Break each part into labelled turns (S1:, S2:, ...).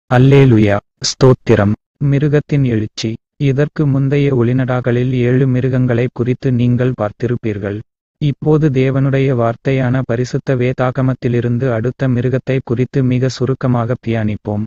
S1: அல்லேலுயா ஸ்தோத்திரம் மிருகத்தின் எழுச்சி இதற்கு முந்தைய ஒளிநடாக்களில் ஏழு மிருகங்களைக் குறித்து நீங்கள் பார்த்திருப்பீர்கள் இப்போது தேவனுடைய வார்த்தையான பரிசுத்த வேதாகமத்திலிருந்து அடுத்த மிருகத்தை குறித்து மிக சுருக்கமாக தியானிப்போம்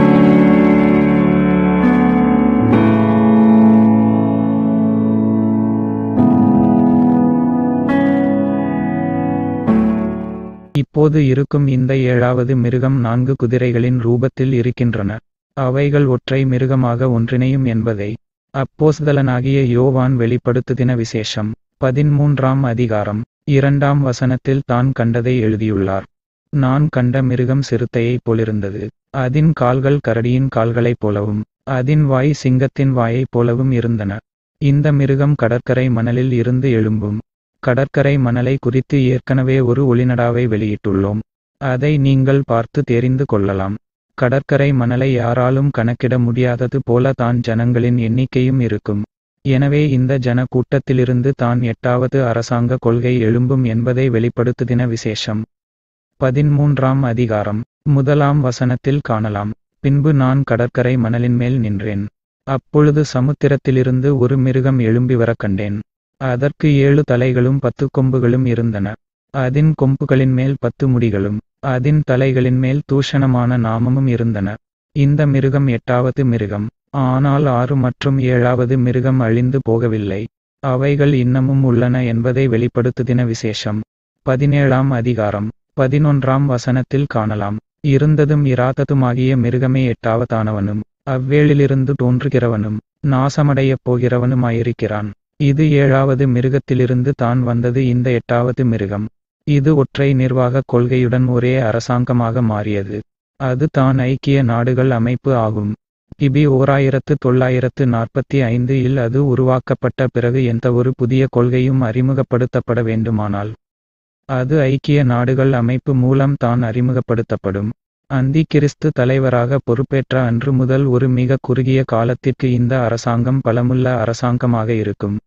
S1: இப்போது இருக்கும் இந்த ஏழாவது மிருகம் நான்கு குதிரைகளின் ரூபத்தில் இருக்கின்றன அவைகள் ஒற்றை மிருகமாக ஒன்றிணையும் என்பதை அப்போஸ்தலனாகிய யோவான் வெளிப்படுத்துதின விசேஷம் பதிமூன்றாம் அதிகாரம் இரண்டாம் வசனத்தில் தான் கண்டதை எழுதியுள்ளார் நான் கண்ட மிருகம் சிறுத்தையைப் போலிருந்தது அதின் கால்கள் கரடியின் கால்களைப் போலவும் அதின் வாய் சிங்கத்தின் வாயைப் போலவும் இருந்தன இந்த மிருகம் கடற்கரை மணலில் இருந்து எழும்பும் கடற்கரை மணலை குறித்து ஏற்கனவே ஒரு ஒளிநடாவை வெளியிட்டுள்ளோம் அதை நீங்கள் பார்த்து தெரிந்து கொள்ளலாம் கடற்கரை மணலை யாராலும் கணக்கிட முடியாதது போல தான் ஜனங்களின் எண்ணிக்கையும் இருக்கும் எனவே இந்த ஜன கூட்டத்திலிருந்து தான் எட்டாவது அரசாங்க கொள்கை எழும்பும் என்பதை வெளிப்படுத்துதின விசேஷம் பதிமூன்றாம் அதிகாரம் முதலாம் வசனத்தில் காணலாம் பின்பு நான் கடற்கரை மணலின் மேல் நின்றேன் அப்பொழுது சமுத்திரத்திலிருந்து ஒரு மிருகம் எழும்பி வர கண்டேன் அதற்கு ஏழு தலைகளும் பத்து கொம்புகளும் இருந்தன அதின் கொம்புகளின் மேல் பத்து முடிகளும் அதின் தலைகளின் மேல் தூஷணமான நாமமும் இருந்தன இந்த மிருகம் எட்டாவது மிருகம் ஆனால் ஆறு மற்றும் ஏழாவது மிருகம் அழிந்து போகவில்லை அவைகள் இன்னமும் உள்ளன என்பதை வெளிப்படுத்துதின விசேஷம் பதினேழாம் அதிகாரம் பதினொன்றாம் வசனத்தில் காணலாம் இருந்ததும் இராததுமாகிய மிருகமே எட்டாவதானவனும் அவ்வேளிலிருந்து தோன்றுகிறவனும் நாசமடையப் போகிறவனுமாயிருக்கிறான் இது ஏழாவது மிருகத்திலிருந்து தான் வந்தது இந்த எட்டாவது மிருகம் இது ஒற்றை நிர்வாக கொள்கையுடன் ஒரே அரசாங்கமாக மாறியது அது தான் ஐக்கிய நாடுகள் அமைப்பு ஆகும் கிபி ஓர் ஆயிரத்து தொள்ளாயிரத்து நாற்பத்தி ஐந்து இல் அது உருவாக்கப்பட்ட பிறகு எந்த ஒரு புதிய கொள்கையும் அறிமுகப்படுத்தப்பட வேண்டுமானால் அது ஐக்கிய நாடுகள் அமைப்பு மூலம் தான் அறிமுகப்படுத்தப்படும் அந்தி கிறிஸ்து தலைவராக பொறுப்பேற்ற அன்று முதல் ஒரு மிக குறுகிய காலத்திற்கு இந்த அரசாங்கம் பலமுள்ள அரசாங்கமாக இருக்கும்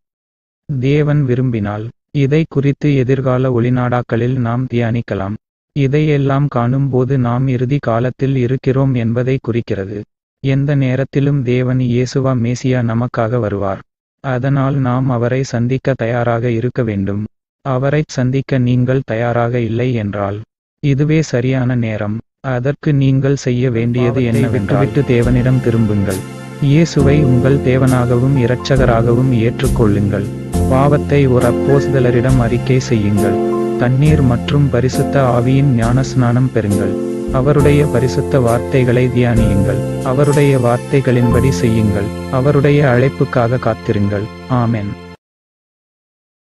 S1: தேவன் விரும்பினால் இதை குறித்து எதிர்கால ஒளிநாடாக்களில் நாம் தியானிக்கலாம் இதையெல்லாம் காணும்போது நாம் இறுதி காலத்தில் இருக்கிறோம் என்பதை குறிக்கிறது எந்த நேரத்திலும் தேவன் இயேசுவா மேசியா நமக்காக வருவார் அதனால் நாம் அவரை சந்திக்க தயாராக இருக்க வேண்டும் அவரைச் சந்திக்க நீங்கள் தயாராக இல்லை என்றால் இதுவே சரியான நேரம் அதற்கு நீங்கள் செய்ய வேண்டியது என்னவென்றால் விட்டு தேவனிடம் திரும்புங்கள் இயேசுவை உங்கள் தேவனாகவும் இரட்சகராகவும் ஏற்றுக்கொள்ளுங்கள் பாவத்தை ஒரு அப்போஸ்தலரிடம் அறிக்கை செய்யுங்கள் தண்ணீர் மற்றும் பரிசுத்த ஆவியின் ஞானஸ்நானம் பெறுங்கள் அவருடைய பரிசுத்த வார்த்தைகளை தியானியுங்கள் அவருடைய வார்த்தைகளின்படி செய்யுங்கள் அவருடைய அழைப்புக்காக காத்திருங்கள் ஆமென்